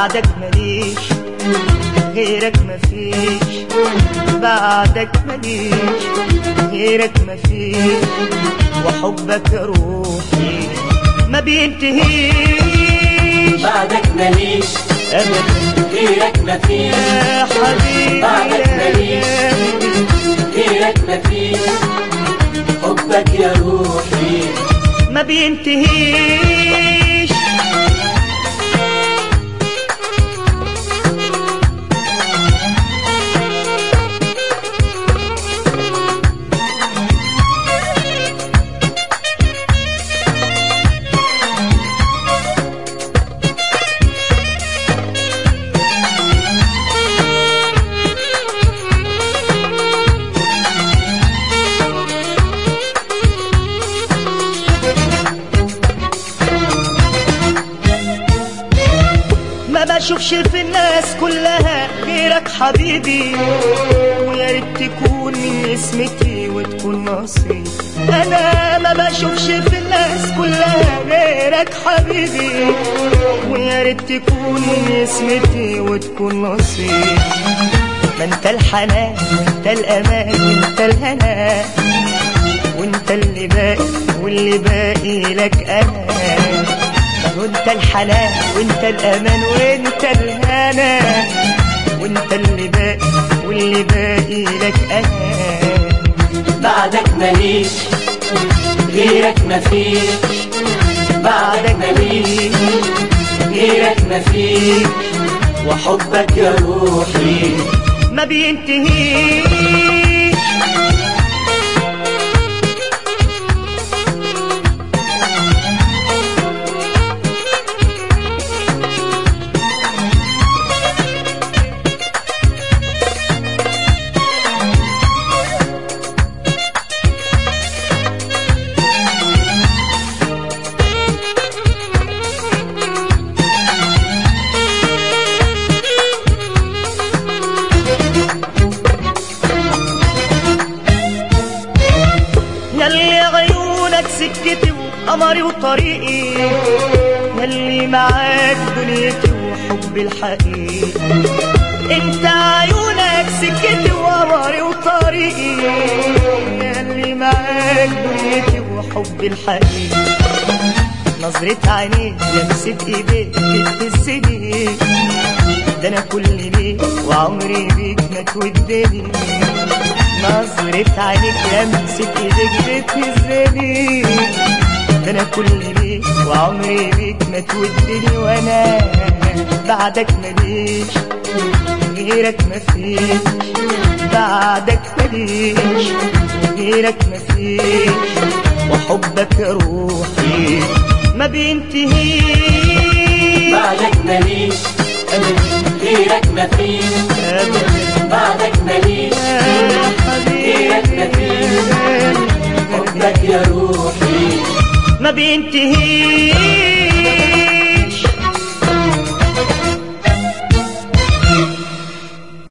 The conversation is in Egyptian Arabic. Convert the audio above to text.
بعدك ماليش غيرك مفيش بعدك ماليش غيرك مفيش وحبك يا روحي ما بينتهيش بعدك ماليش ابدا غيرك مفيش يا حبيبي بعدك ماليش. يا قلبي غيرك مفيش حبك يا روحي ما بينتهيش ما بشوفش في الناس كلها غيرك حبيبي ويا ريت تكون من اسمتي وتكون نصيب انا ما بشوفش في الناس كلها غيرك حبيبي ويا ريت تكون من اسمتي وتكون نصيب ما انت الحنان وانت الامان وانت الهنا وانت اللي باقي واللي باقي لك انا ما هو انت الحنان وانت الامان وانت الهنا وانت اللي باقي واللي باقي لك انا بعدك ماليش غيرك مفيش بعدك ماليش غيرك مفيش وحبك يا روحي ما بينتهيش ياللي عيونك سكتي وقمري وطريقي ياللي معاك دنيتي وحبي الحقيقي انت عيونك سكتي وقمري وطريقي ياللي معاك دنيتي وحبي الحقيقي نظرة عينيك لمسة ايديك بتهزني ده انا كل ليك وعمري بيك ما تودني نظرة عينيك لمسة ايديك بتهزني ده انا كل ليك وعمري بيك ما تودني وانا بعدك ماليش غيرك مفيش بعدك ماليش غيرك مفيش وحبك يا روحي ما بينتهيش بعدك ماليش غيرك مفيش أبدا بعدك ماليش يا حبيبي حبك يا روحي ما بينتهيش